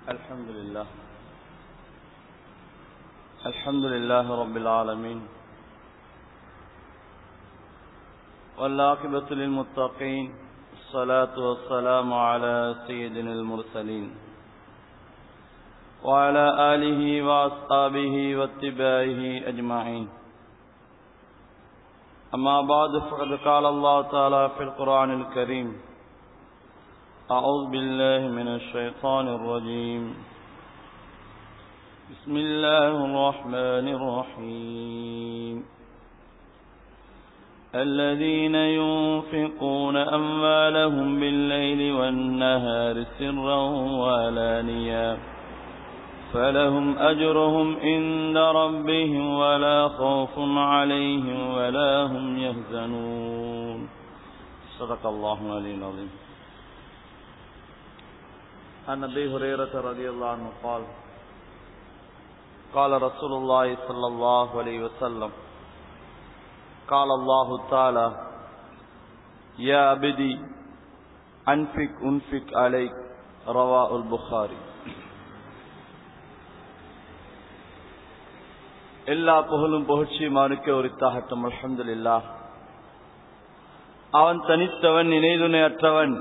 الحمد لله الحمد لله رب العالمين والعاقبة للمتقين الصلاة والسلام على سيدنا المرسلين وعلى آله وأصحابه واتباعه أجمعين أما بعد فقد قال الله تعالى في القرآن الكريم أعوذ بالله من الشيطان الرجيم بسم الله الرحمن الرحيم الذين ينفقون أموالهم بالليل والنهار سرا وعلانيا فلهم أجرهم عند ربهم ولا خوف عليهم ولا هم يهزنون صدق الله العلي العظيم عن ابي هريره رضي الله عنه قال قال رسول الله صلى الله عليه وسلم قال الله تعالى يا عبدي انفق انفق عليك رواه البخاري எல்லா புகழும் புகழ்ச்சியும் அவனுக்கு உரித்தாகட்டும் அல்ஹம்துலில்லா அவன் தனித்தவன் இணைதுணை அற்றவன்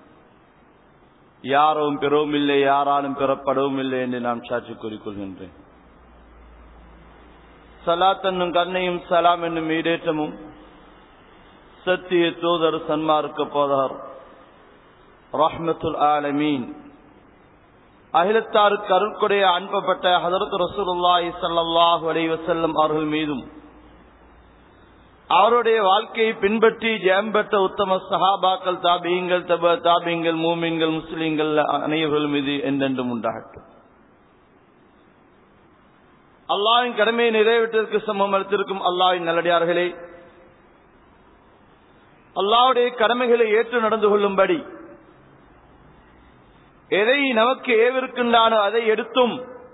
யாரும் பெறவும் இல்லை யாராலும் பெறப்படவும் இல்லை என்று நான் சாட்சி கூறிக்கொள்கின்றேன் சலாத் என்னும் கண்ணையும் சலாம் என்னும் ஈடேற்றமும் சத்திய தூதர் சன்மார்க்க போதார் ரஹ்மத்துல் ஆலமீன் அகிலத்தாருக்கு அருட்கொடைய அனுப்பப்பட்ட ஹதரத் ரசூலுல்லாஹி ஸல்லல்லாஹு அலைஹி வஸல்லம் அவர்கள் மீதும் அவருடைய வாழ்க்கையை பின்பற்றி ஜெயம் பெற்ற உத்தம சஹாபாக்கள் தாபியங்கள் தப தாபியங்கள் மூமின்கள் முஸ்லிம்கள் அனைவர்கள் மீது என்றென்றும் உண்டாகட்டும் அல்லாவின் கடமையை நிறைவேற்றதற்கு சமம் அளித்திருக்கும் அல்லாவின் நல்லடியார்களே அல்லாவுடைய கடமைகளை ஏற்று நடந்து கொள்ளும்படி எதை நமக்கு ஏவிருக்கின்றானோ அதை எடுத்தும்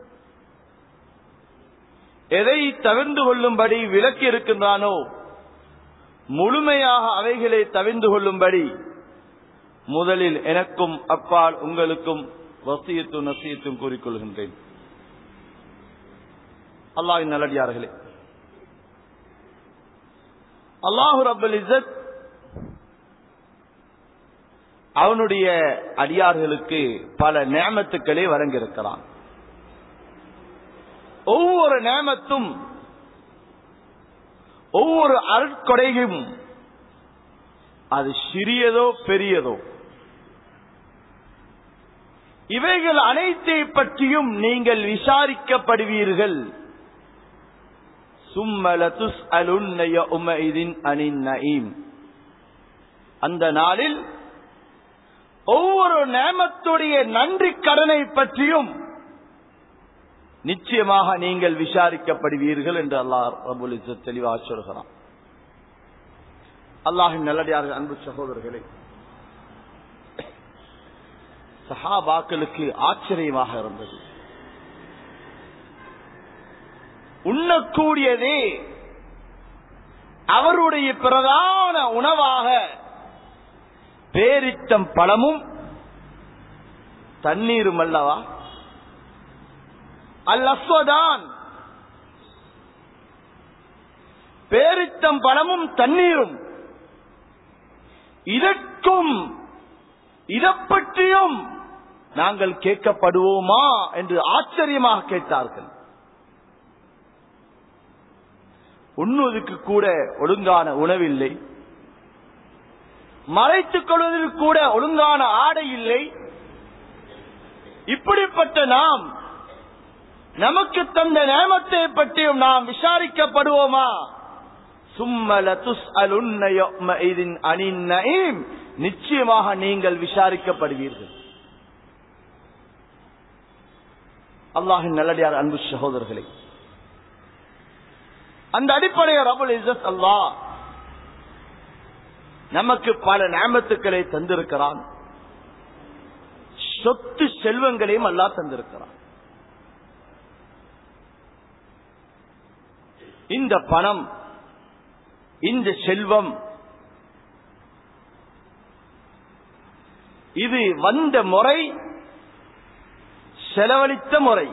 எதை தவிர்ந்து கொள்ளும்படி விலக்கி இருக்கின்றானோ முழுமையாக அவைகளை தவிர்ந்து கொள்ளும்படி முதலில் எனக்கும் அப்பால் உங்களுக்கும் வசியத்தும் நசியத்தும் கூறிக்கொள்கின்றேன் அல்லாஹின் நல்லடியார்களே அல்லாஹு ரபுல் இசத் அவனுடைய அடியார்களுக்கு பல நேமத்துக்களை வழங்கியிருக்கிறான் ஒவ்வொரு நேமத்தும் ஒவ்வொரு அருட்கொடையும் அது சிறியதோ பெரியதோ இவைகள் அனைத்தை பற்றியும் நீங்கள் விசாரிக்கப்படுவீர்கள் சும்மலதுஸ் அலுன்னய உமைதின் அனின் நஈம் அந்த நாளில் ஒவ்வொரு நேமத்துடைய நன்றி கடனை பற்றியும் நிச்சயமாக நீங்கள் விசாரிக்கப்படுவீர்கள் என்று அல்லாஹ் ரபுல் தெளிவாக சொல்கிறான் அல்லாஹின் நல்லடியார்கள் அன்பு சகோதரர்களே சஹாபாக்களுக்கு ஆச்சரியமாக இருந்தது உண்ணக்கூடியதே அவருடைய பிரதான உணவாக பேரித்தம் பழமும் தண்ணீரும் அல்லவா அல் அஸ்வதான் பேரித்தம் பழமும் தண்ணீரும் இதற்கும் இதை பற்றியும் நாங்கள் கேட்கப்படுவோமா என்று ஆச்சரியமாக கேட்டார்கள் உண்ணுவதற்கு கூட ஒழுங்கான உணவில்லை மறைத்துக் கொள்வதற்கு கூட ஒழுங்கான ஆடை இல்லை இப்படிப்பட்ட நாம் நமக்கு தந்த நேமத்தை பற்றியும் நாம் விசாரிக்கப்படுவோமா சும்மல துஸ் அனின் நிச்சயமாக நீங்கள் விசாரிக்கப்படுவீர்கள் அல்லாஹின் நல்லடியார் அன்பு சகோதரர்களே அந்த அடிப்படையில் ரபுல் இசத் அல்லாஹ் நமக்கு பல நேமத்துக்களை தந்திருக்கிறான் சொத்து செல்வங்களையும் அல்லா தந்திருக்கிறான் இந்த பணம் இந்த செல்வம் இது வந்த முறை செலவழித்த முறை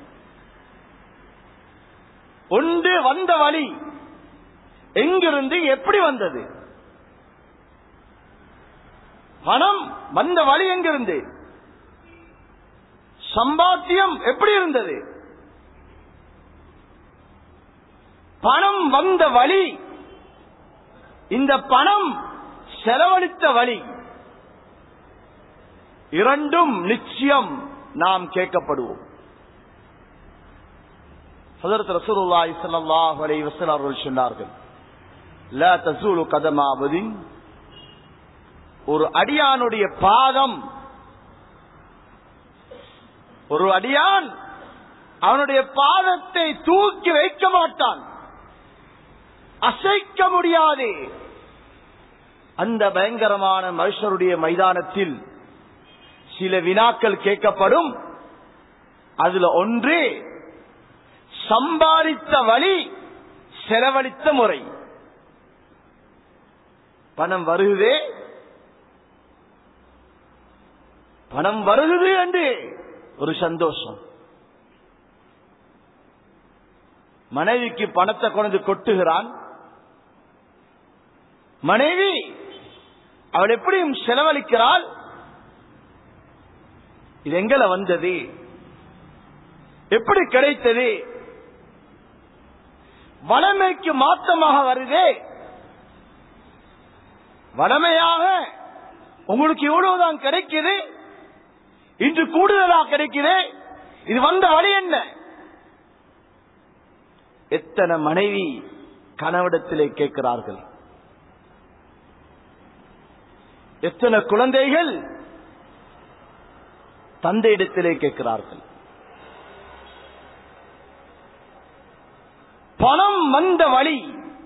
ஒன்று வந்த வழி எங்கிருந்து எப்படி வந்தது பணம் வந்த வழி எங்கிருந்து சம்பாத்தியம் எப்படி இருந்தது பணம் வந்த வழி இந்த பணம் செலவழித்த வழி இரண்டும் நிச்சயம் நாம் கேட்கப்படுவோம் ஹதரத் ரசூலுல்லாஹி ஸல்லல்லாஹு அலைஹி வஸல்லம் அவர்கள் சொன்னார்கள் லா தஸூலு கதம அபதின் ஒரு அடியானுடைய பாதம் ஒரு அடியான் அவனுடைய பாதத்தை தூக்கி வைக்க மாட்டான் அசைக்க முடியாது அந்த பயங்கரமான மனுஷருடைய மைதானத்தில் சில வினாக்கள் கேட்கப்படும் அதுல ஒன்று சம்பாதித்த வழி செலவழித்த முறை பணம் வருகுதே பணம் வருகுது என்று ஒரு சந்தோஷம் மனைவிக்கு பணத்தை கொண்டு கொட்டுகிறான் மனைவி அவள் எப்படியும் செலவழிக்கிறாள் இது எங்களை வந்தது எப்படி கிடைத்தது வளமைக்கு மாற்றமாக வருதே வளமையாக உங்களுக்கு இவ்வளவுதான் கிடைக்குது இன்று கூடுதலா கிடைக்குது இது வந்த வழி என்ன எத்தனை மனைவி கணவிடத்திலே கேட்கிறார்கள் எத்தனை குழந்தைகள் தந்தையிடத்திலே கேட்கிறார்கள் பணம் வந்த வழி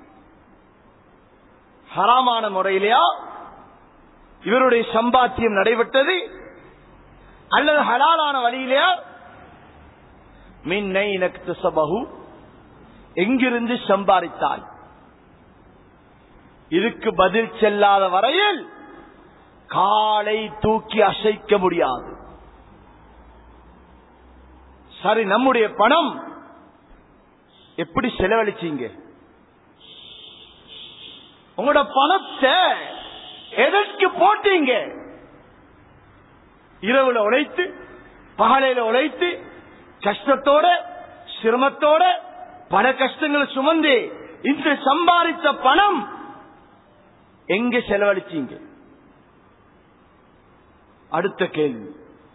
ஹராமான முறையிலையா இவருடைய சம்பாத்தியம் நடைபெற்றது அல்லது ஹலாலான வழியிலையா மின்னை நக்து சபகு எங்கிருந்து சம்பாதித்தாய் இதுக்கு பதில் செல்லாத வரையில் காலை தூக்கி அசைக்க முடியாது சரி நம்முடைய பணம் எப்படி செலவழிச்சீங்க உங்களோட பணத்தை எதற்கு போட்டீங்க இரவுல உழைத்து பகலையில உழைத்து கஷ்டத்தோட சிரமத்தோட பல கஷ்டங்களை சுமந்து இன்று சம்பாதித்த பணம் எங்க செலவழிச்சீங்க அடுத்த கேள்வி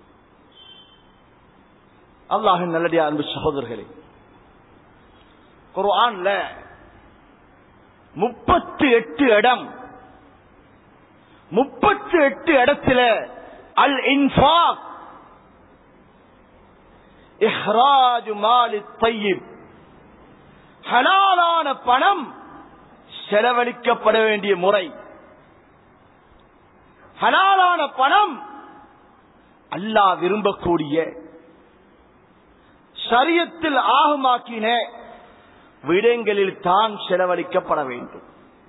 அல்லாஹின் நல்லடியா அன்பு சகோதரர்களே குர்ஆன்ல முப்பத்தி எட்டு இடம் முப்பத்தி எட்டு இடத்துல அல் இன்ஃபாக் இஹ்ராஜு மாலி தையிப் ஹலாலான பணம் செலவழிக்கப்பட வேண்டிய முறை ஹலாலான பணம் அல்லாஹ் விரும்பக்கூடிய சரியத்தில் ஆகமாக்கின விடயங்களில் தான் செலவழிக்கப்பட வேண்டும்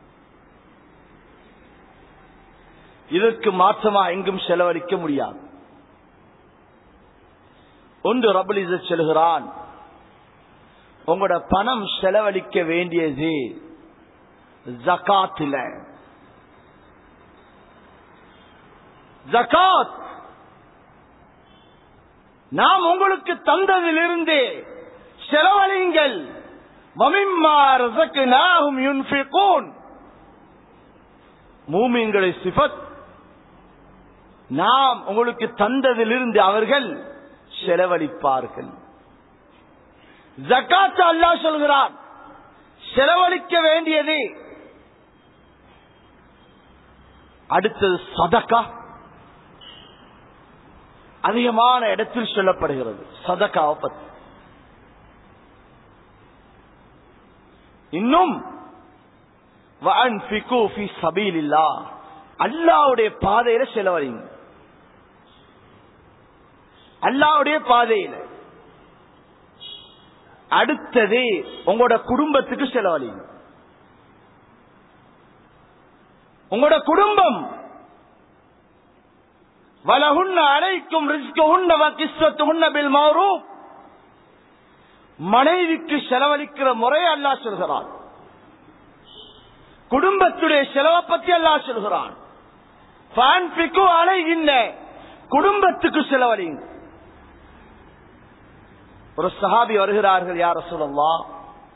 இதற்கு மாற்றமா எங்கும் செலவழிக்க முடியாது ஒன்று ரபலிச செல்கிறான் உங்களோட பணம் செலவழிக்க வேண்டியது ஜகாத்துல ஜகாத் நாம் உங்களுக்கு தந்ததிலிருந்து செலவழியுங்கள் வமிம்மா ரஸக்னாஹும் யுன்ஃபிகூன் மூமின்களை சிஃபத் நாம் உங்களுக்கு தந்ததிலிருந்து அவர்கள் செலவழிப்பார்கள் ஜக்காத் அல்லாஹ் சொல்கிறான் செலவழிக்க வேண்டியது அடுத்தது சதக்கா அதிகமான இடத்தில் சொல்லப்படுகிறது சதக்காவை பத்தி இன்னும் وَأَنْفِقُوا فِي سَبِيلِ اللَّهِ அல்லாஹ்வுடைய பாதையில செலவழிங்க அல்லாஹ்வுடைய பாதையில அடுத்தது உங்களோட குடும்பத்துக்கு செலவழிங்க உங்களோட குடும்பம் வலகுன்ன அழைக்கும் ரிஸ்குன்ன கிஸ்வத்துன்ன பில் மாரூப் மனைவிக்கு செலவழிக்கிற முறையை அல்லாஹ் சொல்கிறான் குடும்பத்துடைய செலவை பத்தி அல்லாஹ் சொல்கிறான் பான்பிக்கு அலைகின்ற குடும்பத்துக்கு செலவழிங்க ஒரு சஹாபி வருகிறார்கள் யார சொல்லலாம்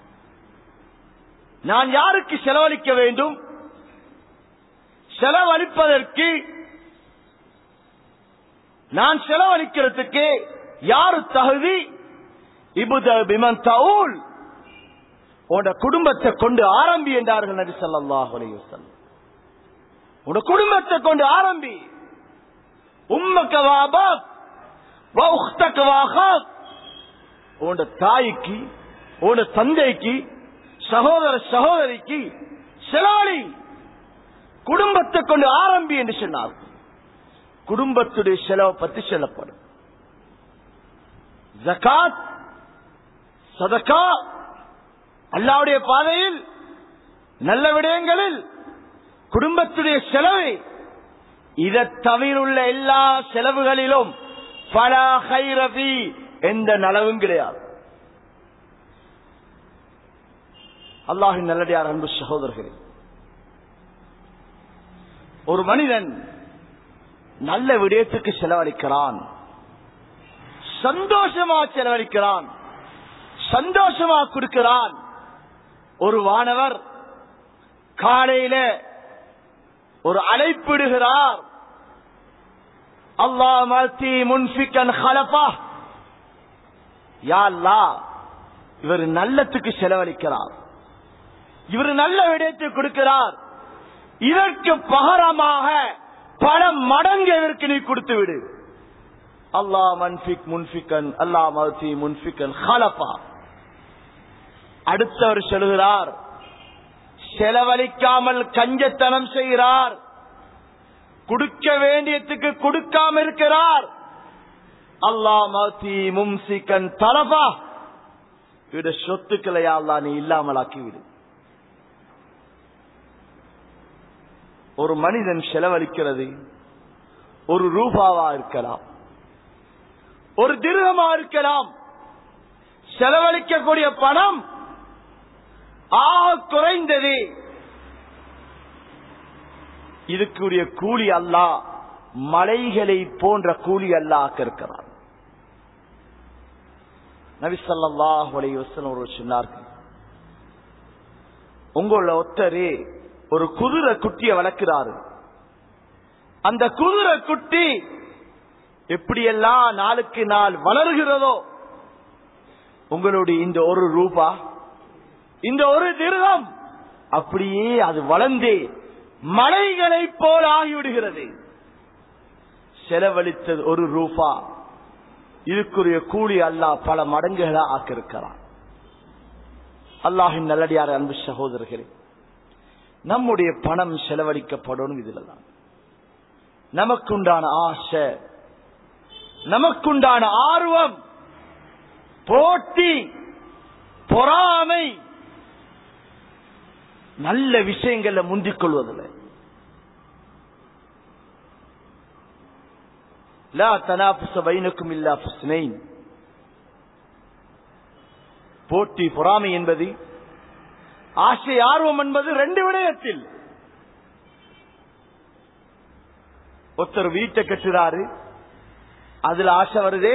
நான் யாருக்கு செலவழிக்க வேண்டும் செலவழிப்பதற்கு நான் செலவழிக்கிறதுக்கு யாரு தகுதி இபுத பிமன் தவுல் உன்னோட குடும்பத்தை கொண்டு ஆரம்பி என்றார்கள் நபி ஸல்லல்லாஹு அலைஹி வஸல்லம் உன்னோட குடும்பத்தை கொண்டு ஆரம்பி உம்மக்க வாபா உக்தக்க வாஹாப் உன்னோட தாய்க்கு உன்னோட தந்தைக்கு சகோதர சகோதரிக்கு செலாளி குடும்பத்தை கொண்டு ஆரம்பி என்று சொன்னார் குடும்பத்துடைய செலவை பற்றி சொல்லப்படும் ஜகாத் சதகா அல்லாவுடைய பாதையில் நல்ல விடயங்களில் குடும்பத்துடைய செலவை இதை தவிர உள்ள எல்லா செலவுகளிலும் பல ஹைரபி எந்த நலவும் கிடையாது அல்லாஹின் நல்லடியார் அன்பு சகோதரர்களே ஒரு மனிதன் நல்ல விடயத்துக்கு செலவழிக்கிறான் சந்தோஷமா செலவழிக்கிறான் சந்தோஷமா கொடுக்கிறான் ஒரு வானவர் காலையில ஒரு அழைப்பிடுகிறார் அல்லாஹ் மல்தி முன்பிக்கன் ஹலபா யா அல்லாஹ் இவர் நல்லத்துக்கு செலவழிக்கிறார் இவர் நல்ல விடயத்தை கொடுக்கிறார் இதற்கு பகரமாக பல மடங்கு இதற்கு நீ கொடுத்து விடு அல்லாஹ் மன்பிக் முன்பிக்கன் அல்லாஹ் மல்தி முன்பிக்கன் ஹலபா அடுத்தவர் சொல்கிறார் செலவழிக்காமல் கஞ்சத்தனம் செய்கிறார் கொடுக்க வேண்டியதுக்கு கொடுக்காம இருக்கிறார் அல்லா மதி மும்சிக்கன் தலபா இவட சொத்துக்களை அல்லா நீ இல்லாமலாக்கி விடு ஒரு மனிதன் செலவழிக்கிறது ஒரு ரூபாவா இருக்கலாம் ஒரு திருகமா இருக்கலாம் செலவழிக்கக்கூடிய பணம் ஆக குறைந்தது இதுக்குரிய கூலி அல்லா மலைகளை போன்ற கூலி அல்லாஹ் இருக்கிறார் நபிசல்லாஹ் வசனம் ஒரு சொன்னார்கள் உங்கள ஒத்தரே ஒரு குதிரை குட்டிய வளர்க்கிறாரு அந்த குதிரை குட்டி எப்படியெல்லாம் நாளுக்கு நாள் வளர்கிறதோ உங்களுடைய இந்த ஒரு ரூபா இந்த ஒரு திருகம் அப்படியே அது வளர்ந்து மலைகளை போல ஆகிவிடுகிறது செலவழித்தது ஒரு ரூபா இதுக்குரிய கூலி அல்லாஹ் பல மடங்குகளா ஆக்கியிருக்கிறான் அல்லாஹின் நல்லடியார் அன்பு சகோதரர்களே நம்முடைய பணம் செலவழிக்கப்படணும் இதுலதான் நமக்குண்டான ஆசை நமக்குண்டான ஆர்வம் போட்டி பொறாமை நல்ல விஷயங்கள்ல முந்திக் கொள்வதில்லை லா தனாபுச பைனக்கும் இல்லா புஸ்னைன் போட்டி பொறாமை என்பது ஆசை ஆர்வம் என்பது ரெண்டு விடயத்தில் ஒருத்தர் வீட்டை கட்டுறாரு அதுல ஆசை வருது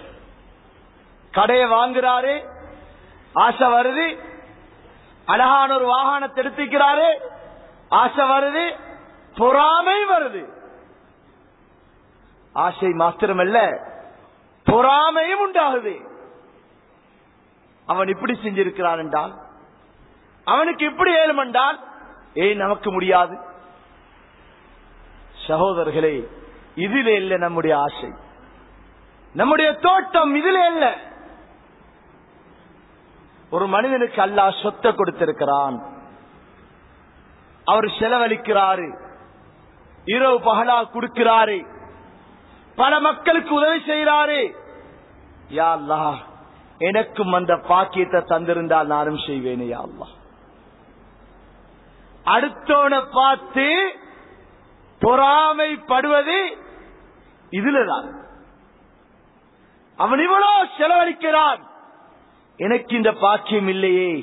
கடையை வாங்குறாரு ஆசை வருது அழகான ஒரு வாகனத்தை எடுத்துக்கிறாரு ஆசை வருது பொறாமை வருது ஆசை மாத்திரமல்ல பொறாமையும் உண்டாகுது அவன் இப்படி செஞ்சிருக்கிறான் என்றால் அவனுக்கு இப்படி ஏழும் என்றால் ஏன் நமக்கு முடியாது சகோதரர்களே இதிலே இல்ல நம்முடைய ஆசை நம்முடைய தோட்டம் இதிலே இல்ல ஒரு மனிதனுக்கு அல்லாஹ் சொத்தை கொடுத்திருக்கிறான் அவர் செலவழிக்கிறாரு இரவு பகலா கொடுக்கிறாரு பல மக்களுக்கு உதவி செய்கிறாரு யா அல்லாஹ் எனக்கும் அந்த பாக்கியத்தை தந்திருந்தால் நானும் செய்வேனே யா அல்லாஹ் அடுத்தவனை பார்த்து பொறாமைப்படுவது இதுலதான் அவன் இவ்வளவு செலவழிக்கிறான் எனக்கு இந்த பாக்கியம் இல்லையே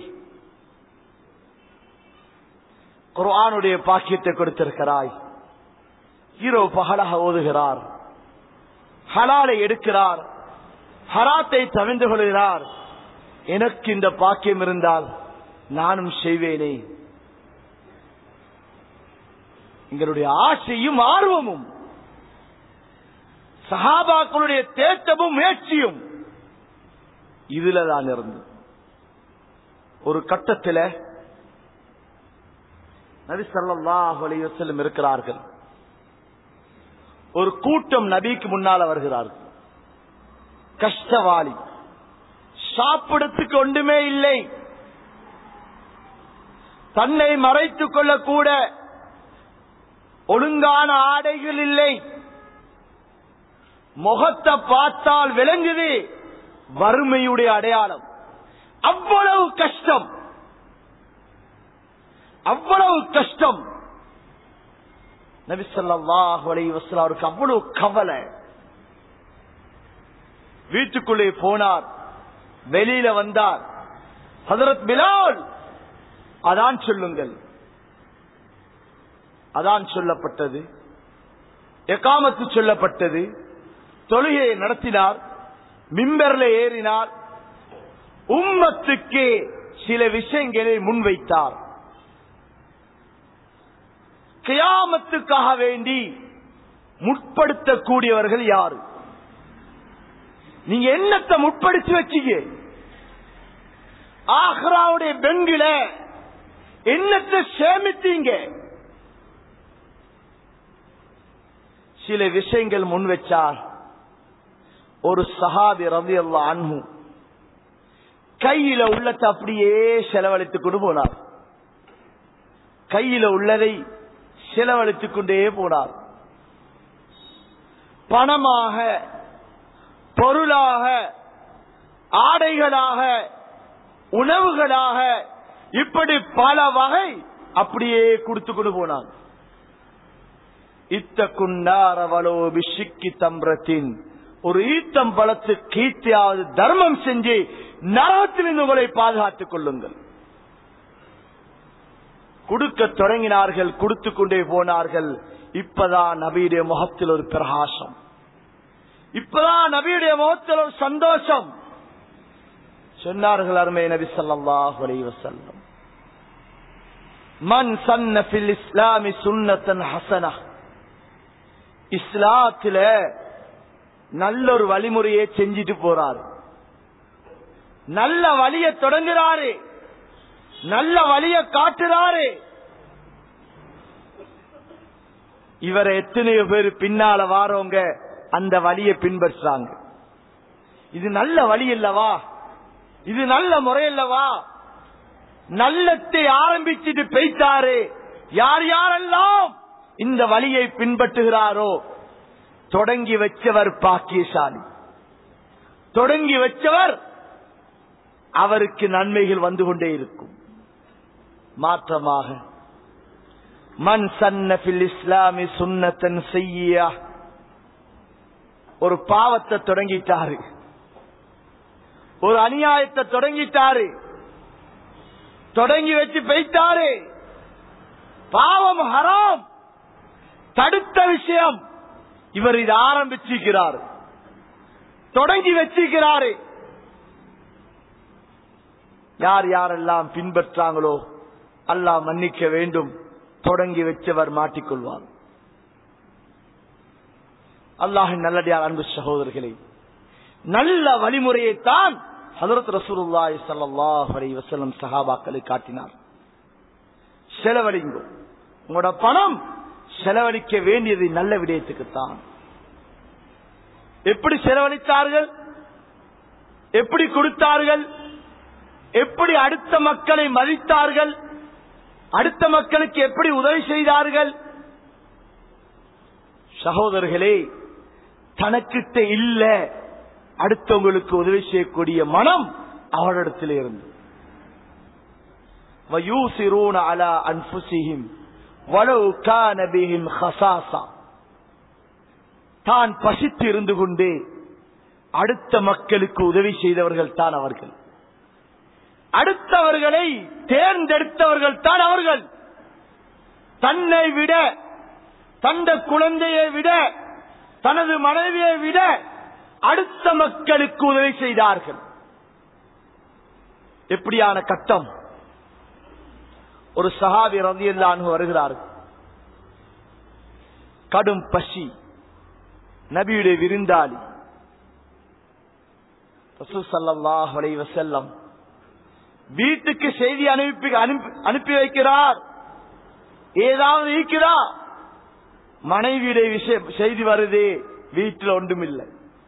குர்ஆனுடைய பாக்கியத்தை கொடுத்திருக்கிறாய் ஹீரோ பகலாக ஓதுகிறார் ஹலாலை எடுக்கிறார் ஹராத்தை தவிர்ந்து கொள்கிறார் எனக்கு இந்த பாக்கியம் இருந்தால் நானும் செய்வேனே எங்களுடைய ஆசையும் ஆர்வமும் சஹாபாக்களுடைய தேட்டமும் முயற்சியும் இதுல தான் இருந்து ஒரு கட்டத்தில் நபி ஸல்லல்லாஹு அலைஹி வஸல்லம் இருக்கிறார்கள் ஒரு கூட்டம் நபிக்கு முன்னால வருகிறார்கள் கஷ்டவாளி சாப்பிடத்துக்கு ஒன்றுமே இல்லை தன்னை மறைத்துக் கொள்ளக்கூட ஒழுங்கான ஆடைகள் இல்லை முகத்தை பார்த்தால் விளங்குது வறுமையுடைய அடையாளம் அவ்வளவு கஷ்டம் அவ்வளவு கஷ்டம் நபி ஸல்லல்லாஹு அலைஹி வஸல்லம் அவருக்கு அவ்வளவு கவலை வீட்டுக்குள்ளே போனார் வெளியில வந்தார் ஹதரத் பிலால் அதான் சொல்லுங்கள் அதான் சொல்லப்பட்டது எகாமத்து சொல்லப்பட்டது தொழுகையை நடத்தினார் மிம்பர்ல ஏறினார் உம்மத்துக்கு சில விஷயங்களை முன்வைத்தார் கியாமத்துக்காக வேண்டி முற்படுத்தக்கூடியவர்கள் யாரு நீங்க என்னத்தை முற்படுத்தி வச்சீங்க ஆஹ்ராவுடைய பெங்கில என்னத்தை சேமித்தீங்க சில விஷயங்கள் முன் வச்சார் ஒரு சஹாபி ரவி அல்லா அன்பு கையில உள்ளத்தை அப்படியே செலவழித்துக் கொண்டு போனார் கையில உள்ளதை செலவழித்துக் கொண்டே போனார் பணமாக பொருளாக ஆடைகளாக உணவுகளாக இப்படி பல வகை அப்படியே கொடுத்து கொண்டு போனான் இத்த குண்டாரவளோ பிஷிக்கி தம்ரத்தின் ஒரு ஈத்தம் பழத்து கீர்த்தியாவது தர்மம் செஞ்சு நரகத்திலிருந்து உங்களை பாதுகாத்துக் கொள்ளுங்கள் கொடுக்க தொடங்கினார்கள் கொடுத்து கொண்டே போனார்கள் இப்பதான் நபியுடைய முகத்தில் ஒரு பிரகாசம் இப்பதான் நபியுடைய முகத்தில் ஒரு சந்தோஷம் சொன்னார்கள் அருமை நபி ஸல்லல்லாஹு அலைஹி வஸல்லம் மன் சன்ன ஃபில் இஸ்லாமி சுன்னத்தன் ஹசனா இஸ்லாத்துல நல்ல ஒரு வழிமுறையை செஞ்சிட்டு போறாரு நல்ல வழிய தொடங்குறாரு நல்ல வழிய காட்டுறாரு இவரை எத்தனையோ பேர் பின்னால வாரவங்க அந்த வழியை பின்பற்றாங்க இது நல்ல வழி இல்லவா இது நல்ல முறை அல்லவா நல்லத்தை ஆரம்பிச்சுட்டு பெய்த்தாரு யார் யாரெல்லாம் இந்த வழியை பின்பற்றுகிறாரோ தொடங்கி வச்சவர் பாக்கியசாலி தொடங்கி வச்சவர் அவருக்கு நன்மைகள் வந்து கொண்டே இருக்கும் மாற்றமாக மண் சன்னபில் இஸ்லாமி சுன்னத்தன் செய்யா ஒரு பாவத்தை தொடங்கிட்டாரு ஒரு அநியாயத்தை தொடங்கிட்டாரு தொடங்கி வச்சு பெய்த்தாரு பாவம் ஹராம் தடுத்த விஷயம் இவர் இது ஆரம்பிச்சிருக்கிறார் தொடங்கி வச்சிருக்கிறாரு யார் யாரெல்லாம் பின்பற்றாங்களோ அல்லாஹ் மன்னிக்க வேண்டும் தொடங்கி வச்சவர் மாட்டிக்கொள்வார் அல்லாஹின் நல்லடியார் அன்பு சகோதரர்களே நல்ல வழிமுறையைத்தான் ஹதரத் ரசூலுல்லாஹி ஸல்லல்லாஹு அலைஹி வஸல்லம் சஹாபாக்களை காட்டினார் செலவழிங்கோ உங்களோட பணம் செலவழிக்க வேண்டியது நல்ல விடயத்துக்குத்தான் எப்படி செலவழித்தார்கள் எப்படி கொடுத்தார்கள் எப்படி அடுத்த மக்களை மதித்தார்கள் அடுத்த மக்களுக்கு எப்படி உதவி செய்தார்கள் சகோதரர்களே தனக்கிட்ட இல்ல அடுத்தவங்களுக்கு உதவி செய்யக்கூடிய மனம் அவரிடத்தில் இருந்து وَيُؤْثِرُونَ عَلَى أَنفُسِهِمْ وَلَوْ كَانَ بِهِمْ خَصَاصَةٌ தான் பசித்து இருந்து கொண்டு அடுத்த மக்களுக்கு உதவி செய்தவர்கள் தான் அவர்கள் அடுத்தவர்களை தேர்ந்தெடுத்தவர்கள் தான் அவர்கள் தன்னை விட தந்த குழந்தையை விட தனது மனைவியை விட அடுத்த மக்களுக்கு உதவி செய்தார்கள் எப்படியான கட்டம் ஒரு சஹாபி ரந்தியல்லான் வருகிறார்கள் கடும் பசி நபியுடைய விருந்தாளி ரசூசல்லாஹ் வசல்லம் வீட்டுக்கு செய்தி அனுப்பி அனுப்பி அனுப்பி வைக்கிறார் ஏதாவது இருக்கிறா மனைவியுடைய விஷயம் செய்தி வருது வீட்டில் ஒன்றுமில்லை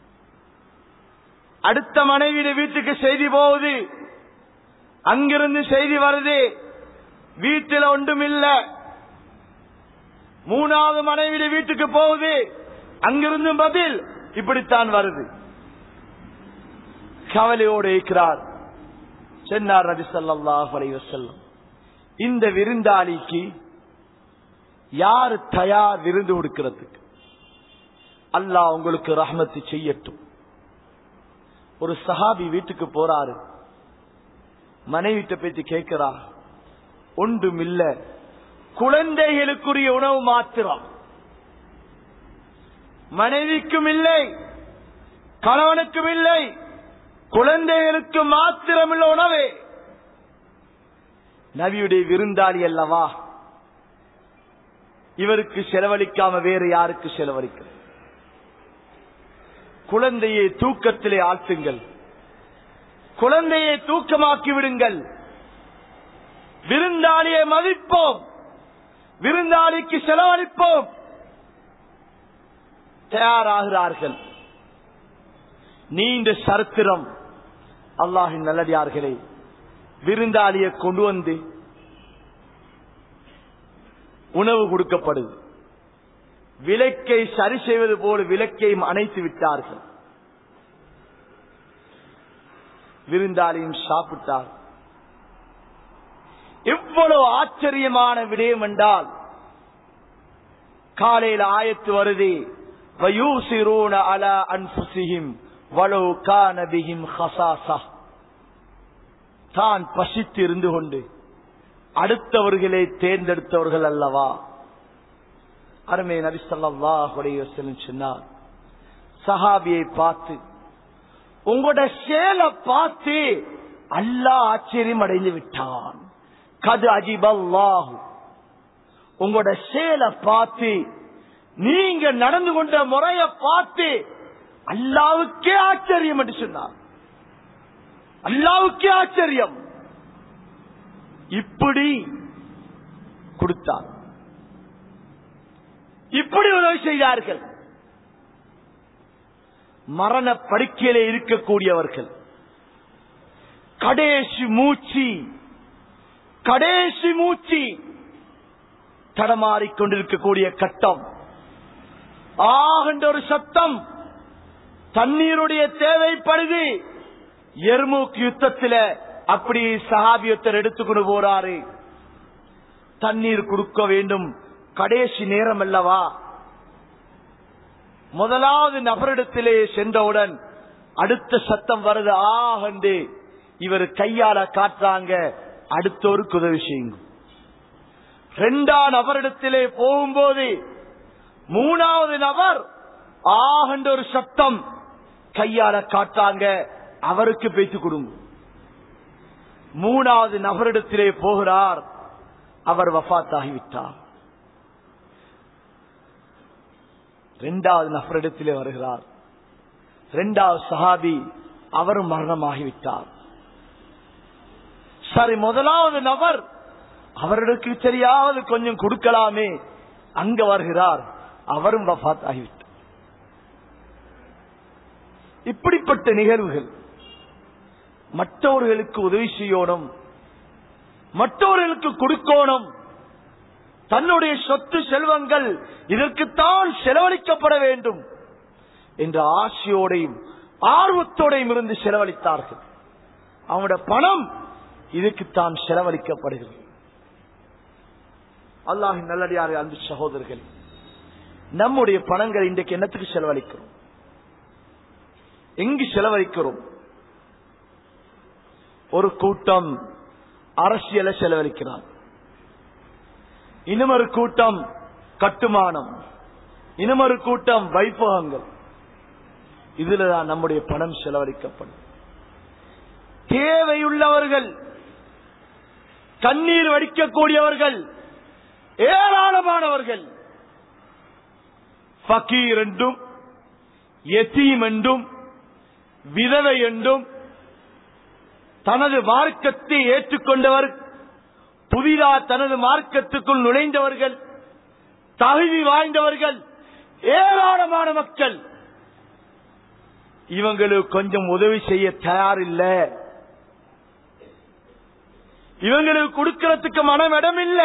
அடுத்த மனைவியுடைய வீட்டுக்கு செய்தி போகுது அங்கிருந்து செய்தி வருது வீட்டில் ஒன்றுமில்ல மூணாவது மனைவியுடைய வீட்டுக்கு போகுது அங்கிருந்து பதில் இப்படித்தான் வருது கவலையோடு இருக்கிறார் சென்னார் நபி ஸல்லல்லாஹு அலைஹி வஸல்லம் இந்த விருந்தாளிக்கு யார் தயார் விருந்து கொடுக்கிறதுக்கு அல்லாஹ் உங்களுக்கு ரஹ்மத்து செய்யட்டும் ஒரு சஹாபி வீட்டுக்கு போறாரு மனைவிட்ட பேச்சு கேட்கிறா ஒன்றும் இல்ல குழந்தைகளுக்குரிய உணவு மாத்திரம் மனைவிக்கும் இல்லை கணவனுக்கும் இல்லை குழந்தைகளுக்கு மாத்திரமுள்ள உணவே நபியுடைய விருந்தாளி அல்லவா இவருக்கு செலவழிக்காம வேறு யாருக்கு செலவழிக்க குழந்தையை தூக்கத்திலே ஆழ்த்துங்கள் குழந்தையை தூக்கமாக்கி விடுங்கள் விருந்தாளியை மதிப்போம் விருந்தாளிக்கு செலவழிப்போம் தயாராகிறார்கள் நீண்ட சரித்திரம் அல்லாஹின் நல்லடியார்களே விருந்தாளியை கொண்டு வந்து உணவு கொடுக்கப்படுது விளக்கை சரி செய்வது போல விளக்கையும் அணைத்து விட்டார்கள் விருந்தாளியும் சாப்பிட்டார் எவ்வளவு ஆச்சரியமான விடயம் என்றால் காலையில் ஆயத்து வருது வயூசிரூன அலா அன்புசிஹிம் வலோ கானபிஹிம் ஹசாசா தான் பசித்து இருந்து கொண்டு அடுத்தவர்களை தேர்ந்தெடுத்தவர்கள் அல்லவா அருமை நபி ஸல்லல்லாஹு அலைஹி வஸல்லம் சொன்னார் சஹாபியை பார்த்து உங்களோட சேலை பார்த்து அல்லாஹ் ஆச்சரியம் அடைந்து விட்டான் கது அஜிபல்லாஹு உங்களோட சேலை பார்த்து நீங்க நடந்து கொண்ட முறைய பார்த்து அல்லாவுக்கே ஆச்சரியம் என்று சொன்னார் அல்லாவுக்கே ஆச்சரியம் இப்படி கொடுத்தார் இப்படி உதவி செய்தார்கள் மரண படுக்கையில இருக்கக்கூடியவர்கள் கடைசி மூச்சு கடைசி மூச்சு தடமாறிக்கொண்டிருக்கக்கூடிய கட்டம் ஆகின்ற ஒரு சத்தம் தண்ணீருடைய தேவைப்படுது எர்மூக் யுத்தத்தில அப்படி சஹாபியத்தர் எடுத்துக்கொண்டு போறாரு தண்ணீர் கொடுக்க வேண்டும் கடைசி நேரம் அல்லவா முதலாவது நபரிடத்திலே சென்றவுடன் அடுத்த சத்தம் வருது ஆகண்டு இவர் கையால காட்டுறாங்க அடுத்தோருக்கு உதவி செய்யுங்க ரெண்டாம் நபரிடத்திலே போகும்போது மூணாவது நபர் ஆகண்ட ஒரு சத்தம் கையால காட்டாங்க அவருக்கு பேச்சு கொடுங்க மூணாவது நபரிடத்திலே போகிறார் அவர் வஃத்தாகிவிட்டார் இரண்டாவது நபரிடத்திலே வருகிறார் இரண்டாவது சஹாபி அவரும் மரணமாகிவிட்டார் சரி முதலாவது நபர் அவர்களுக்கு தெரியாவது கொஞ்சம் கொடுக்கலாமே அங்க வருகிறார் அவரும் வஃத் ஆகிவிட்டார் இப்படிப்பட்ட நிகழ்வுகள் மற்றவர்களுக்கு உதவி செய்யணும் மற்றவர்களுக்கு கொடுக்கணும் தன்னுடைய சொத்து செல்வங்கள் இதற்குத்தான் செலவழிக்கப்பட வேண்டும் என்ற ஆசையோடையும் ஆர்வத்தோடையும் இருந்து செலவழித்தார்கள் அவனுடைய பணம் இதுக்குத்தான் செலவழிக்கப்படுகிறது அல்லாஹின் நல்லடியாரை அன்பு சகோதரர்கள் நம்முடைய பணங்களை இன்றைக்கு என்னத்துக்கு செலவழிக்கிறோம் எங்கு செலவழிக்கிறோம் ஒரு கூட்டம் அரசியலை செலவழிக்கிறார் இன்னும் ஒரு கூட்டம் கட்டுமானம் இன்னும் ஒரு கூட்டம் வைபவங்கள் இதுலதான் நம்முடைய பணம் செலவழிக்கப்படும் தேவையுள்ளவர்கள் கண்ணீர் வடிக்கக்கூடியவர்கள் ஏராளமானவர்கள் ஃபக்கீர் என்றும் எத்தீம் என்றும் விதவை என்றும் தனது மார்க்கத்தை ஏற்றுக்கொண்டவர் புதிதா தனது மார்க்கத்துக்குள் நுழைந்தவர்கள் தகுதி வாய்ந்தவர்கள் ஏராளமான மக்கள் இவங்களுக்கு கொஞ்சம் உதவி செய்ய தயாரில்ல இவங்களுக்கு கொடுக்கறதுக்கு மனம் இடம் இல்ல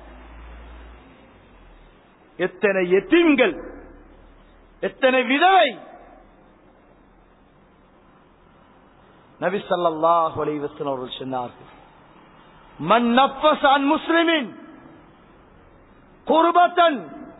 எத்தனை எத்தீம்கள் எத்தனை விதவை நபி ஸல்லல்லாஹு அலைஹி வஸல்லம் அவர்கள் சொன்னார்கள் மன் நஃபஸ அன் முஸ்லிமின் குர்பத்தன்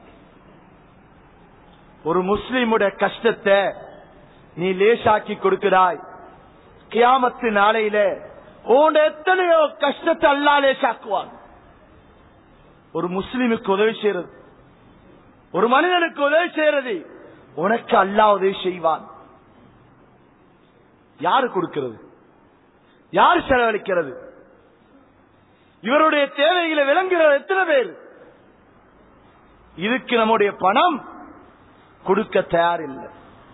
ஒரு முஸ்லிமுடைய கஷ்டத்தை நீ லேசாக்கி கொடுக்கிறாய் கியாமத்து நாளையில உன் எத்தனையோ கஷ்டத்தை அல்லா லேசாக்குவான் ஒரு முஸ்லிமுக்கு உதவி செய்யறது ஒரு மனிதனுக்கு உதவி செய்யறது உனக்கு அல்லாஹ் உதவி செய்வான் யாரு கொடுக்கிறது யார் செலவழிக்கிறது இவருடைய தேவைகளை விளங்குகிறது எத்தனை பேர் இதுக்கு நம்முடைய பணம் கொடுக்க தயாரில்லை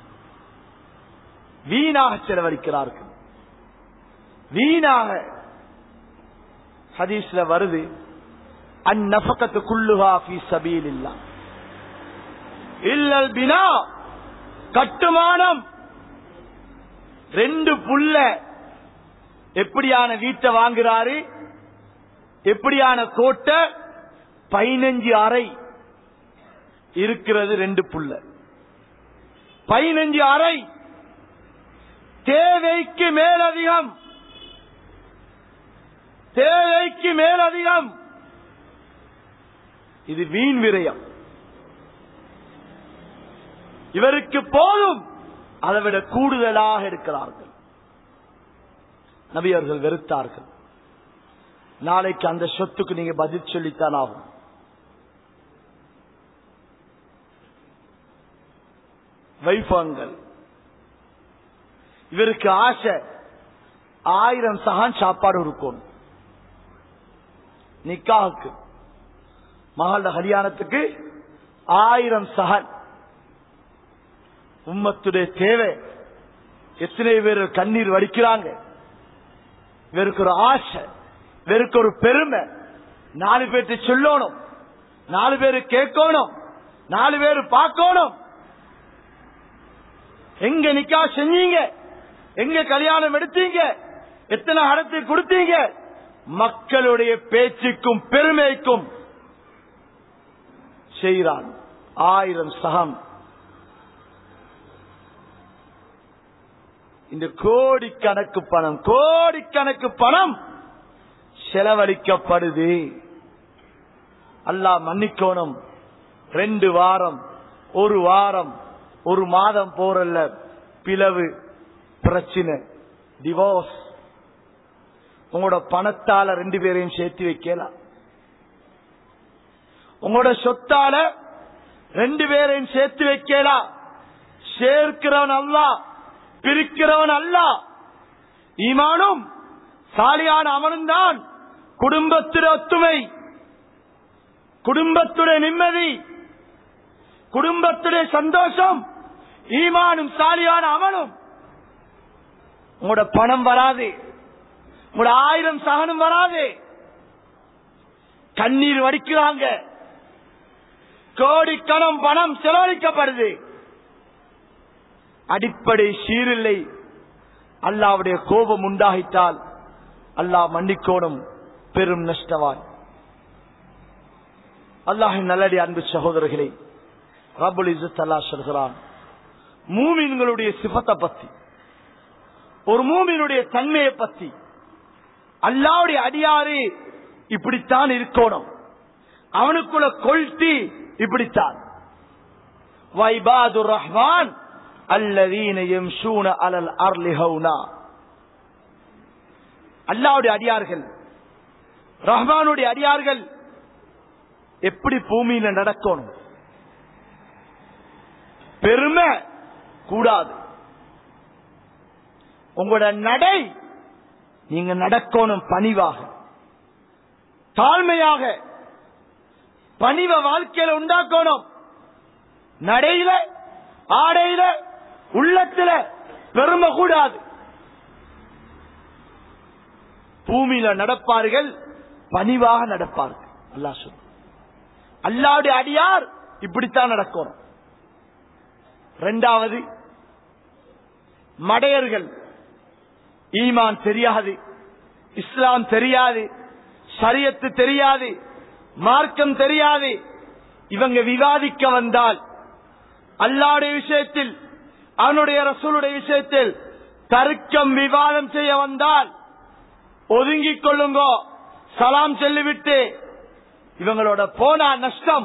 வீணாக செலவழிக்கிறார்கள் வீணாக ஹதீஸ்ல வருது அந்நபக்கத்து குள்ளுஹா ஃபீ சபீலில்லா இல்லல் பினா கட்டுமானம் ரெண்டு புல்ல எப்படியான வீட்டை வாங்குறாரு எப்படியான கோட்டை பதினஞ்சு அறை இருக்கிறது ரெண்டு புல்ல பதினஞ்சு அறை தேவைக்கு மேலதிகம் தேவைக்கு மேலதிகம் இது வீண் விரயம் இவருக்கு போதும் அதை விட கூடுதலாக இருக்கிறார்கள் நபியர்கள் வெறுத்தார்கள் நாளைக்கு அந்த சொத்துக்கு நீங்க பதில் சொல்லித்தான் ஆகும் வைபவங்கள் இவருக்கு ஆசை ஆயிரம் சகான் சாப்பாடு இருக்கும் நிக்காவுக்கு மகள ஹரியானத்துக்கு ஆயிரம் சகன் உம்மத்துடைய தேவை எத்தனை பேர் கண்ணீர் வடிக்கிறாங்க இவருக்கு ஒரு ஆசை இவருக்கு ஒரு பெருமை நாலு பேர்த்து சொல்லணும் நாலு பேரு கேட்கணும் நாலு பேரு பார்க்கணும் எங்க நிக்கா செஞ்சீங்க எங்க கல்யாணம் எடுத்தீங்க எத்தனை ஹடத்தை கொடுத்தீங்க மக்களுடைய பேச்சுக்கும் பெருமைக்கும் செய்கிறான் ஆயிரம் சகம் இந்த கோடிக்கணக்கு பணம் கோடிக்கணக்கு பணம் செலவழிக்கப்படுது அல்லாஹ் மன்னிக்கோணும் ரெண்டு வாரம் ஒரு வாரம் ஒரு மாதம் போறல்ல பிளவு பிரச்சனை டிவோர்ஸ் உங்களோட பணத்தால ரெண்டு பேரையும் சேர்த்து வைக்கலாம் உங்களோட சொத்தால ரெண்டு பேரையும் சேர்த்து வைக்கலாம் சேர்க்கிறவன் அல்ல பிரிக்கிறவன் அல்ல ஈமானும் சாலியான அவனும் தான் குடும்பத்துடைய ஒத்துமை குடும்பத்துடைய நிம்மதி குடும்பத்துடைய சந்தோஷம் ஈமானும் சாலியான அவனும் உங்களோட பணம் வராது உங்களோட ஆயிரம் சகனம் வராது கண்ணீர் வடிக்கிறாங்க கோடிக்கணம் பணம் செலவழிக்கப்படுது அடிப்படை சீரில்லை அல்லாவுடைய கோபம் உண்டாகிட்டால் அல்லாஹ் மன்னிக்கோணும் பெரும் நஷ்டவான் அல்லாஹின் நல்லடி அன்பு சகோதரர்களே ரபுல் இசத் அல்லா சொல்கிறான் மூமின்களுடைய சிபத்தை பத்தி ஒரு மூமினுடைய தன்மையை பத்தி அல்லாவுடைய அடியாறு இப்படித்தான் இருக்கணும் அவனுக்குள்ள கொள்த்தி இப்படித்தான் வைபாதுர் ரஹ்மான் அல்லதீன யம்ஷூன அலல் அர்லி ஹவுனா அல்லாவுடைய அடியார்கள் ரஹ்மானுடைய அடியார்கள் எப்படி பூமியில நடக்கணும் பெருமை கூடாது உங்களோட நடை நீங்க நடக்கணும் பணிவாக தாழ்மையாக பணிவ வாழ்க்கையில உண்டாக்கணும் நடையில ஆடையில உள்ளத்துல பெருமை கூடாது பூமியில நடப்பார்கள் பணிவாக நடப்பார்கள் அல்லா சொல்லு அல்லாவுடைய அடியார் இப்படித்தான் நடக்கணும் இரண்டாவது மடையர்கள் ஈமான் தெரியாது இஸ்லாம் தெரியாது சரியத்து தெரியாது மார்க்கம் தெரியாது இவங்க விவாதிக்க வந்தால் அல்லாவுடைய விஷயத்தில் அவனுடைய ரசூலுடைய விஷயத்தில் தர்க்கம் விவாதம் செய்ய வந்தால் ஒதுங்கிக் கொள்ளுங்கோ சலாம் சொல்லிவிட்டு இவங்களோட போனா நஷ்டம்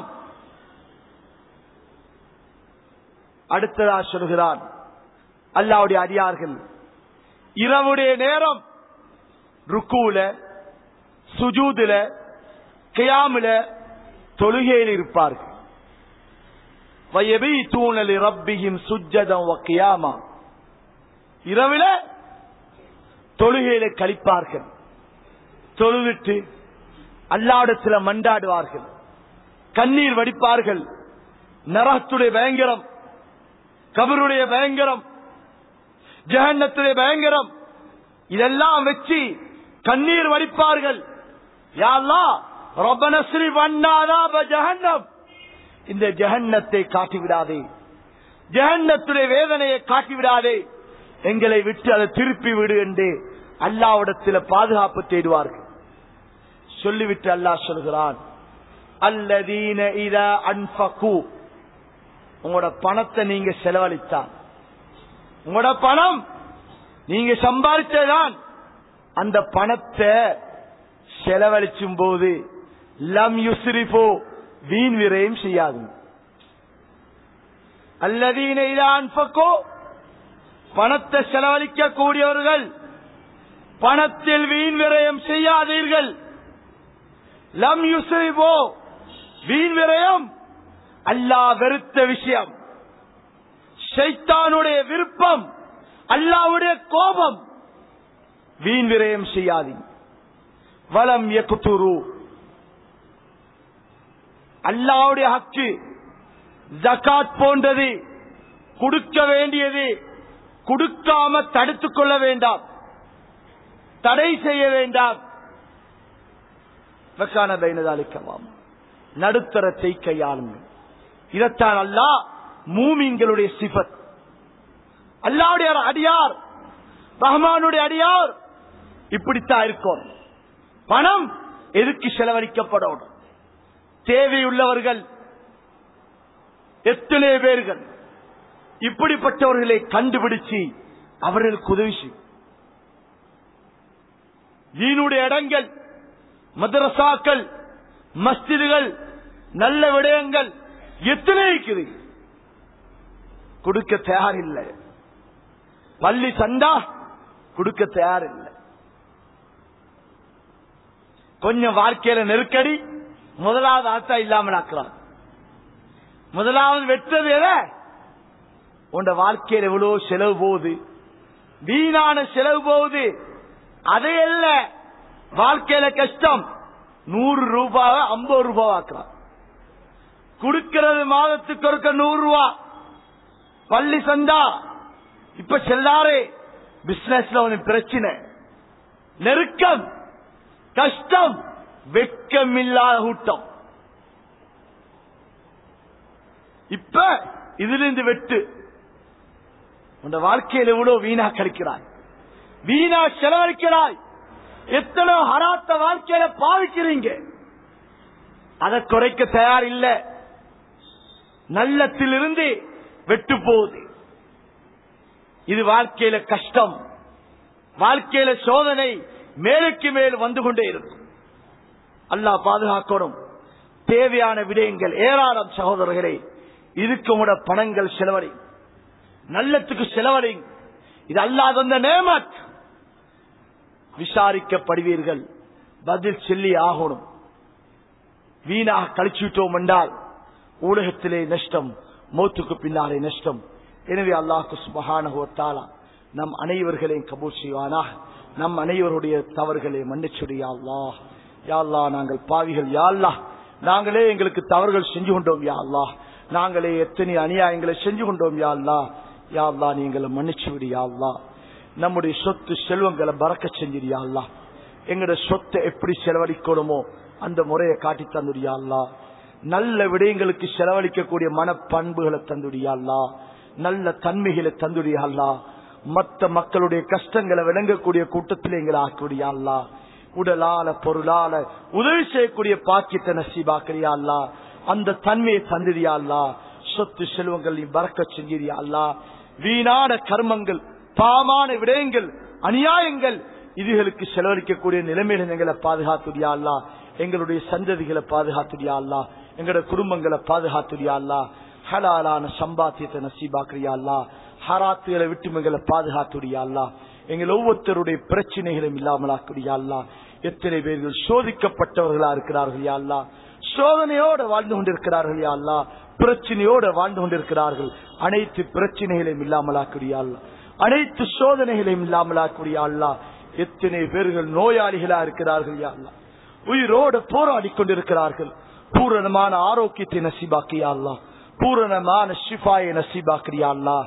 அடுத்ததா சொல்கிறான் அல்லாவுடைய அடியார்கள் இரவுடைய நேரம் ருக்கூல சுஜூதுல கியாமுல தொழுகையில் இருப்பார்கள் وَيَبِيتُونَ لِرَبِّهِمْ سُجَّدًا وَقِيَامًا இரவில தொழுகையில கழிப்பார்கள் தொழுவிட்டு அல்லாடத்துல மண்டாடுவார்கள் கண்ணீர் வடிப்பார்கள் நரகத்துடைய பயங்கரம் கபருடைய பயங்கரம் ஜெகன்னத்துடைய பயங்கரம் இதெல்லாம் வச்சு கண்ணீர் வடிப்பார்கள் யாழ்லா ரபனஸ்ரீ வண்ணாதா ஜஹன்னம் இந்த ஜஹன்னத்தை காட்டிவிடாதே ஜஹன்னத்துடைய வேதனையை காட்டிவிடாதே எங்களை விட்டு அதை திருப்பி விடு என்று அல்லாவிடத்தில் பாதுகாப்பு தேடுவார்கள் சொல்லிவிட்டு அல்லாஹ் சொல்கிறான் அல்லதீன இதா அன்பகு உங்களோட பணத்தை நீங்க செலவழித்தான் உங்களோட பணம் நீங்க சம்பாதிச்சதான் அந்த பணத்தை செலவழிச்சும் போது லம் யுஸ்ரிஃபோ வீண் விரயம் செய்யாது அல்லதீன இதா அன்பகோ பணத்தை செலவழிக்க கூடியவர்கள் பணத்தில் வீண் விரயம் செய்யாதீர்கள் லம் யுஸ்ரிபோ வீண் விரயம் அல்லாஹ் வெறுத்த விஷயம் ஷைத்தானுடைய விருப்பம் அல்லாவுடைய கோபம் வீண் விரயம் செய்யாதீங்க வலம் எக்குத்துரு அல்லாவுடைய ஹக்கு ஜகாத் போன்றது கொடுக்க வேண்டியது கொடுக்காம தடுத்துக் கொள்ள வேண்டாம் தடை செய்ய வேண்டாம் வெக்கான பைனதாலிக்கவாம் நடுத்தரத்தை கையாளுங்கள் இதைத்தான் அல்லாஹ் மூமின்களுடைய சிபத் அல்லாவுடைய அடியார் ரஹ்மானுடைய அடியார் இப்படித்தான் இருக்கும் பணம் எதுக்கு செலவழிக்கப்படணும் தேவையுள்ளவர்கள் எத்தனை பேர்கள் இப்படிப்பட்டவர்களை கண்டுபிடிச்சு அவர்களுக்கு உதவி செய்யும் தீனுடைய இடங்கள் மதரசாக்கள் மஸ்ஜிதுகள் நல்ல விடயங்கள் எத்தனை இருக்குது கொடுக்க தயாரில்லை பள்ளி சண்டா கொடுக்க தயாரில்லை கொஞ்சம் வாழ்க்கையில நெருக்கடி முதலாவது ஆத்தா இல்லாமல் ஆக்கலாம் முதலாவது வெற்றது எத உண்ட வாழ்க்கையில எவ்வளவு செலவு போகுது வீணான செலவு போகுது அதையல்ல வாழ்க்கையில கஷ்டம் நூறு ரூபாவை ஐம்பது ரூபாய் ஆக்கலாம் கொடுக்கிறது மாதத்துக்கு ஒருக்க நூறு ரூபா பள்ளி சந்தா இப்ப செல்லாரே பிசினஸ்ல ஒரு பிரச்சனை நெருக்கம் கஷ்டம் வெக்கமில்லாத கூட்டம் இப்ப இதிலிருந்து வெட்டு உன் வாழ்க்கையில் எவ்வளவு வீணா கழிக்கிறாய் வீணா செலவழிக்கிறாய் எத்தனை ஹராத்த வாழ்க்கையில பாவிக்கிறீங்க அதை குறைக்க தயார் இல்ல நல்லத்திலிருந்து வெட்டு போகுது இது வாழ்க்கையில கஷ்டம் வாழ்க்கையில சோதனை மேலுக்கு மேல் வந்து கொண்டே இருக்கும் அல்லாஹ் பாதுகாக்கணும் தேவையான விடயங்கள் ஏராளம் சகோதரர்களே இதுக்கு உங்களோட பணங்கள் செலவழி நல்லத்துக்கு செலவழி இது அல்லாத அந்த நேமத் விசாரிக்கப்படுவீர்கள் பதில் சொல்லி ஆகணும் வீணாக கழிச்சுட்டோம் என்றால் ஊடகத்திலே நஷ்டம் மௌத்துக்கு பின்னாலே நஷ்டம் எனவே அல்லாஹு சுபஹானஹுவத்தாலா நம் அனைவர்களையும் கபூல் செய்வானாக நம் அனைவருடைய தவறுகளை மன்னிச்சுடு யா அல்லாஹ் யா அல்லாஹ் நாங்கள் பாவிகள் யா அல்லாஹ் நாங்களே எங்களுக்கு தவறுகள் செஞ்சு கொண்டோம் யா அல்லாஹ் நாங்களே எத்தனை அநியாயங்களை செஞ்சு கொண்டோம் யா அல்லாஹ் யா அல்லாஹ் நீங்களை மன்னிச்சு விடு யா அல்லாஹ் நம்முடைய சொத்து செல்வங்களை பறக்க செஞ்சிருயா அல்லாஹ் எங்கட சொத்தை எப்படி செலவழிக்கணுமோ அந்த முறையை காட்டி தந்துடியா அல்லா நல்ல விடயங்களுக்கு செலவழிக்கக்கூடிய மனப்பண்புகளை தந்துடியா அல்லா நல்ல தன்மைகளை தந்துடியா அல்லா மத்த மக்களுடைய கஷ்டங்களை விளங்கக்கூடிய கூட்டத்தில் எங்களை ஆக்கிவிடியா அல்லா உடலால பொருளால உதவி செய்யக்கூடிய பாக்கியத்தை நசீபாக்கிறியா அல்லா அந்த தன்மையை தந்துடியா அல்லா சொத்து செல்வங்கள் நீ பறக்க செஞ்சிரியா அல்லா வீணான கர்மங்கள் பாமான விடயங்கள் அநியாயங்கள் இதுகளுக்கு செலவழிக்கக்கூடிய நிலைமையில எங்களை பாதுகாத்துடியா அல்லா எங்களுடைய சந்ததிகளை பாதுகாத்துடியா அல்லா எங்களோட குடும்பங்களை பாதுகாத்துடியா அல்லா ஹலாலான சம்பாத்தியத்தை நசீபாக்குறியா அல்லா ஹராத்துகளை விட்டு எங்களை பாதுகாத்துடியா அல்லா எங்கள் ஒவ்வொருத்தருடைய பிரச்சனைகளும் இல்லாமலாக்குடியா அல்லா எத்தனை பேர்கள் சோதிக்கப்பட்டவர்களா இருக்கிறார்கள் யா அல்லா சோதனையோட வாழ்ந்து கொண்டிருக்கிறார்கள் யா அல்லா பிரச்சனையோட வாழ்ந்து கொண்டிருக்கிறார்கள் அனைத்து பிரச்சனைகளையும் இல்லாமலாக்குடியா அல்லா அனைத்து சோதனைகளையும் இல்லாமலாக்குடியா அல்லா எத்தனை பேர்கள் நோயாளிகளா இருக்கிறார்கள் யா அல்லா உயிரோடு போராடி கொண்டிருக்கிறார்கள் பூரணமான ஆரோக்கியத்தை நசீபாக்கியா அல்லா பூரணமான ஷிஃபாயை நசீபாக்கிறியா அல்லா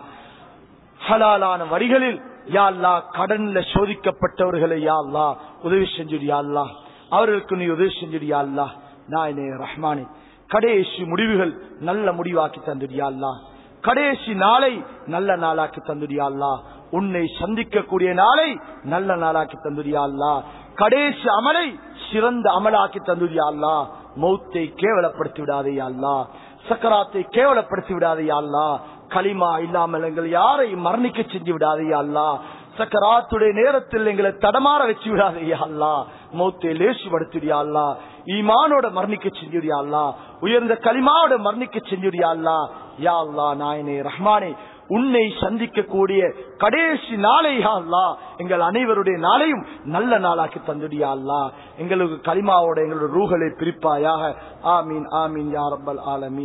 ஹலாலான வரிகளில் யா அல்லா கடன்ல சோதிக்கப்பட்டவர்களை யா அல்லா உதவி செஞ்சுடியா அல்லா அவர்களுக்கு நீ உதவி செஞ்சுடியா அல்லா நாயனே ரஹ்மானே கடைசி முடிவுகள் நல்ல முடிவாக்கி தந்துடியா அல்லா கடைசி நாளை நல்ல நாளாக்கி தந்துடியா அல்லா உன்னை சந்திக்கக்கூடிய நாளை நல்ல நாளாக்கி தந்துடியா அல்லா கடைசி அமலை சிறந்த அமலாக்கி தந்துடியா அல்லா மௌத்தை கேவலப்படுத்தி விடாதே அல்லா சக்கராத்தை கேவலப்படுத்தி விடாதே அல்லா களிமா இல்லாமல் எங்கள் யாரையும் மரணிக்க செஞ்சு விடாதே அல்லா சக்கராத்துடைய நேரத்தில் எங்களை தடமாற வச்சு விடாதே அல்லா மௌத்தை லேசுபடுத்திடியா அல்லா ஈமானோட மரணிக்க செஞ்சுடியா அல்லா உயர்ந்த களிமாவோட மரணிக்க செஞ்சுடியா அல்லா யா அல்லா நாயனே ரஹ்மானே உன்னை சந்திக்கக்கூடிய கடைசி நாளை யா அல்லா எங்கள் அனைவருடைய நாளையும் நல்ல நாளாக்கி தந்துடியா அல்லா எங்களுக்கு களிமாவோட எங்களுடைய ரூகளை பிரிப்பாயாக ஆமீன் ஆமீன் யா ரப்பல் ஆலமீன்